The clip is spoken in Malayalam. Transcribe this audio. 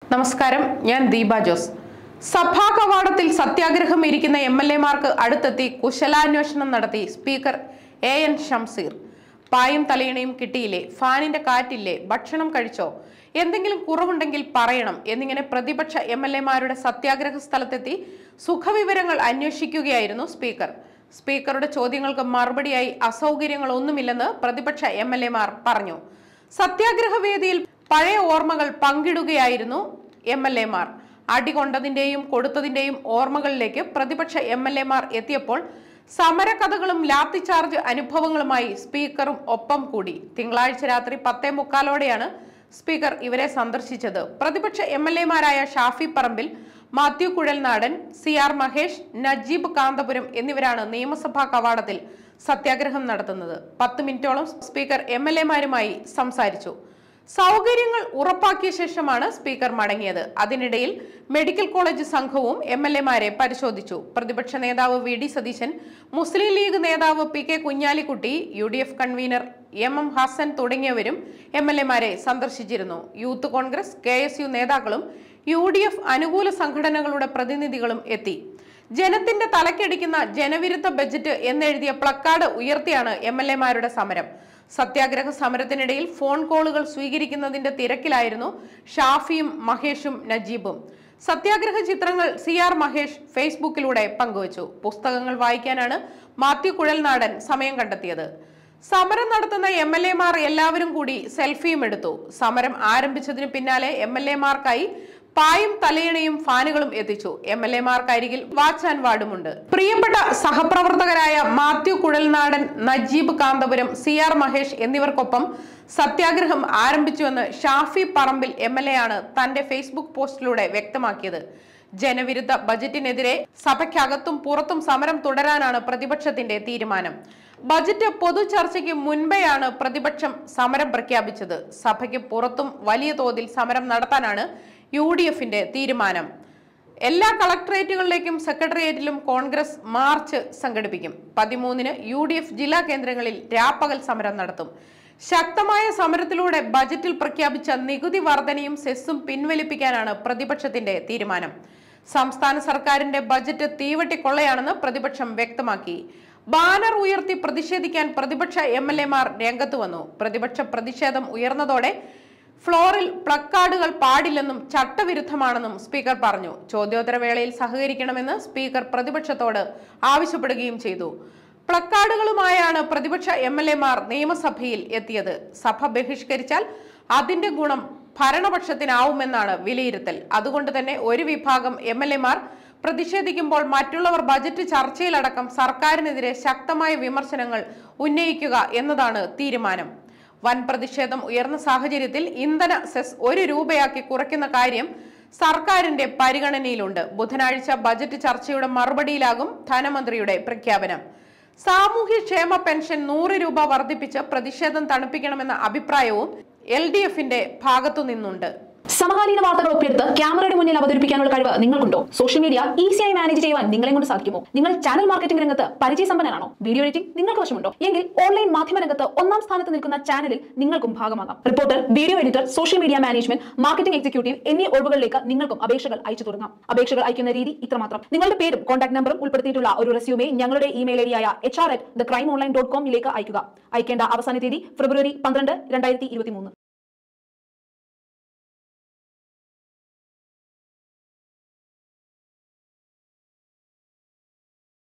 നമസ്കാരം ഞാൻ ദീപ ജോസ് സഭാ കവാടത്തിൽ സത്യാഗ്രഹം ഇരിക്കുന്ന എം എൽ എമാർക്ക് അടുത്തെത്തി കുശലാന്വേഷണം നടത്തി സ്പീക്കർ എ എൻ ഷംസീർ പായും തലയിണയും കിട്ടിയില്ലേ ഫാനിന്റെ കാറ്റില്ലേ ഭക്ഷണം കഴിച്ചോ എന്തെങ്കിലും കുറവുണ്ടെങ്കിൽ പറയണം എന്നിങ്ങനെ പ്രതിപക്ഷ എം എൽ എമാരുടെ സത്യാഗ്രഹ സ്ഥലത്തെത്തി സുഖവിവരങ്ങൾ അന്വേഷിക്കുകയായിരുന്നു സ്പീക്കർ സ്പീക്കറുടെ ചോദ്യങ്ങൾക്ക് മറുപടിയായി അസൗകര്യങ്ങളൊന്നുമില്ലെന്ന് പ്രതിപക്ഷ എം എൽ എമാർ പറഞ്ഞു സത്യാഗ്രഹ വേദിയിൽ പഴയ ഓർമ്മകൾ പങ്കിടുകയായിരുന്നു എം എൽ എമാർ അടികൊണ്ടതിന്റെയും കൊടുത്തതിന്റെയും ഓർമ്മകളിലേക്ക് പ്രതിപക്ഷ എം എൽ എമാർ എത്തിയപ്പോൾ സമരകഥകളും ലാത്തിചാർജ് അനുഭവങ്ങളുമായി സ്പീക്കറും ഒപ്പം കൂടി തിങ്കളാഴ്ച രാത്രി പത്തേ മുക്കാലോടെയാണ് സ്പീക്കർ ഇവരെ സന്ദർശിച്ചത് പ്രതിപക്ഷ എം എൽ എമാരായ ഷാഫി പറമ്പിൽ മാത്യു കുഴൽനാടൻ സി ആർ മഹേഷ് നജീബ് കാന്തപുരം എന്നിവരാണ് നിയമസഭാ കവാടത്തിൽ സത്യാഗ്രഹം നടത്തുന്നത് പത്ത് മിനിറ്റോളം സ്പീക്കർ എം എൽ എമാരുമായി സംസാരിച്ചു സൗകര്യങ്ങൾ ഉറപ്പാക്കിയ ശേഷമാണ് സ്പീക്കർ മടങ്ങിയത് അതിനിടയിൽ മെഡിക്കൽ കോളേജ് സംഘവും എം എൽ എമാരെ പരിശോധിച്ചു പ്രതിപക്ഷ നേതാവ് വി ഡി സതീശൻ മുസ്ലിം ലീഗ് നേതാവ് P K Kunhalikutty U D F convener M M Hassan തുടങ്ങിയവരും എം എൽ എമാരെ സന്ദർശിച്ചിരുന്നു youth Congress K S U നേതാക്കളും യു ഡി എഫ് അനുകൂല സംഘടനകളുടെ പ്രതിനിധികളും എത്തി ജനത്തിന്റെ തലക്കടിക്കുന്ന ജനവിരുദ്ധ ബജറ്റ് എന്നെഴുതിയ പ്ലക്കാർഡ് ഉയർത്തിയാണ് എം എൽ എമാരുടെ സമരം സത്യാഗ്രഹ സമരത്തിനിടയിൽ ഫോൺ കോളുകൾ സ്വീകരിക്കുന്നതിന്റെ തിരക്കിലായിരുന്നു ഷാഫിയും മഹേഷും നജീബും സത്യാഗ്രഹ ചിത്രങ്ങൾ സി ആർ മഹേഷ് ഫേസ്ബുക്കിലൂടെ പങ്കുവച്ചു പുസ്തകങ്ങൾ വായിക്കാനാണ് മാത്യു കുഴൽനാടൻ സമയം കണ്ടെത്തിയത് സമരം നടത്തുന്ന എം എൽ എമാർ എല്ലാവരും കൂടി സെൽഫിയും എടുത്തു സമരം ആരംഭിച്ചതിന് പിന്നാലെ എം എൽ എമാർക്കായി പായും തലയിണയും ഫാനുകളും എത്തിച്ചു എം എൽ എമാർക്കരികിൽ വാച്ച് ആൻഡ് വാർഡുമുണ്ട് പ്രിയപ്പെട്ട സഹപ്രവർത്തകരായ മാത്യു കുഴൽനാടൻ നജീബ് കാന്തപുരം സി ആർ മഹേഷ് എന്നിവർക്കൊപ്പം സത്യാഗ്രഹം ആരംഭിച്ചുവെന്ന് Shafi Parambil M L A ആണ് തന്റെ ഫേസ്ബുക്ക് പോസ്റ്റിലൂടെ വ്യക്തമാക്കിയത് ജനവിരുദ്ധ ബജറ്റിനെതിരെ സഭയ്ക്കകത്തും പുറത്തും സമരം തുടരാനാണ് പ്രതിപക്ഷത്തിന്റെ തീരുമാനം ബജറ്റ് പൊതു ചർച്ചയ്ക്ക് മുൻപെയാണ് പ്രതിപക്ഷം സമരം പ്രഖ്യാപിച്ചത് സഭയ്ക്ക് പുറത്തും വലിയ തോതിൽ സമരം നടത്താനാണ് യു ഡി എഫിന്റെ തീരുമാനം എല്ലാ കളക്ടറേറ്റുകളിലേക്കും സെക്രട്ടേറിയറ്റിലും കോൺഗ്രസ് മാർച്ച് സംഘടിപ്പിക്കും പതിമൂന്നിന് യു ഡി എഫ് ജില്ലാ കേന്ദ്രങ്ങളിൽ രാപ്പകൽ സമരം നടത്തും ശക്തമായ സമരത്തിലൂടെ ബജറ്റിൽ പ്രഖ്യാപിച്ച നികുതി വർധനയും സെസ്സും പിൻവലിപ്പിക്കാനാണ് പ്രതിപക്ഷത്തിന്റെ തീരുമാനം സംസ്ഥാന സർക്കാരിന്റെ ബജറ്റ് തീവട്ടിക്കൊള്ളയാണെന്ന് പ്രതിപക്ഷം വ്യക്തമാക്കി ബാനർ ഉയർത്തി പ്രതിഷേധിക്കാൻ പ്രതിപക്ഷ എം എൽ എമാർ രംഗത്ത് വന്നു പ്രതിപക്ഷ പ്രതിഷേധം ഉയർന്നതോടെ ഫ്ലോറിൽ പ്ലക്കാർഡുകൾ പാടില്ലെന്നും ചട്ടവിരുദ്ധമാണെന്നും സ്പീക്കർ പറഞ്ഞു ചോദ്യോത്തര വേളയിൽ സഹകരിക്കണമെന്ന് സ്പീക്കർ പ്രതിപക്ഷത്തോട് ആവശ്യപ്പെടുകയും ചെയ്തു പ്ലക്കാർഡുകളുമായാണ് പ്രതിപക്ഷ എം എൽ എമാർ നിയമസഭയിൽ എത്തിയത് സഭ ബഹിഷ്കരിച്ചാൽ അതിന്റെ ഗുണം ഭരണപക്ഷത്തിനാവുമെന്നാണ് വിലയിരുത്തൽ അതുകൊണ്ട് തന്നെ ഒരു വിഭാഗം എം എൽ എമാർ പ്രതിഷേധിക്കുമ്പോൾ മറ്റുള്ളവർ ബജറ്റ് ചർച്ചയിലടക്കം സർക്കാരിനെതിരെ ശക്തമായ വിമർശനങ്ങൾ ഉന്നയിക്കുക എന്നതാണ് തീരുമാനം വൻ പ്രതിഷേധം ഉയർന്ന സാഹചര്യത്തിൽ ഇന്ധന സെസ് ഒരു രൂപയാക്കി കുറയ്ക്കുന്ന കാര്യം സർക്കാരിന്റെ പരിഗണനയിലുണ്ട് ബുധനാഴ്ച ബജറ്റ് ചർച്ചയുടെ മറുപടിയിലാകും ധനമന്ത്രിയുടെ പ്രഖ്യാപനം സാമൂഹ്യക്ഷേമ പെൻഷൻ നൂറ് രൂപ വർദ്ധിപ്പിച്ച് പ്രതിഷേധം തണുപ്പിക്കണമെന്ന അഭിപ്രായവും എൽ ഡി എഫിന്റെ ഭാഗത്തു നിന്നുണ്ട് സമകാലീന വാർത്തകൾ ഒപ്പിയെടുത്ത് ക്യാമറയുടെ മുന്നിൽ അവതരിപ്പിക്കാനുള്ള കഴിവ് നിങ്ങൾക്കുണ്ടോ സോഷ്യൽ മീഡിയ ഈസിയായി മാനേജ് ചെയ്യുവാൻ നിങ്ങളെ കൊണ്ട് സാധിക്കുമോ നിങ്ങൾ ചാനൽ മാർക്കറ്റിംഗ് രംഗത്ത് പരിചയസമ്പന്നനാണോ വീഡിയോ എഡിറ്റിംഗ് നിങ്ങൾക്ക് വശമുണ്ടോ എങ്കിൽ ഓൺലൈൻ മാധ്യമ രംഗത്ത് ഒന്നാം സ്ഥാനത്ത് നിൽക്കുന്ന ചാനലിൽ നിങ്ങൾക്കും ഭാഗമാകാം reporter video editor social media management marketing executive എന്നീ ഒഴിവുകളിലേക്ക് നിങ്ങൾക്കും അപേക്ഷകൾ അയച്ചു തുടങ്ങാം അപേക്ഷകൾ അയക്കുന്ന രീതി ഇത്രമാത്രം നിങ്ങളുടെ പേരും കോൺടാക്ട് നമ്പറും ഉൾപ്പെടുത്തിയിട്ടുള്ള ഒരു റെസ്യൂമെ ഞങ്ങളുടെ ഇമെയിൽ ഐഡിയായ H R at the crime online dot കോമിലേക്ക് അയക്കുക അയക്കേണ്ട അവസാന തീയതി ഫെബ്രുവരി പന്ത്രണ്ട് രണ്ടായിരത്തി ഇരുപത്തി മൂന്ന്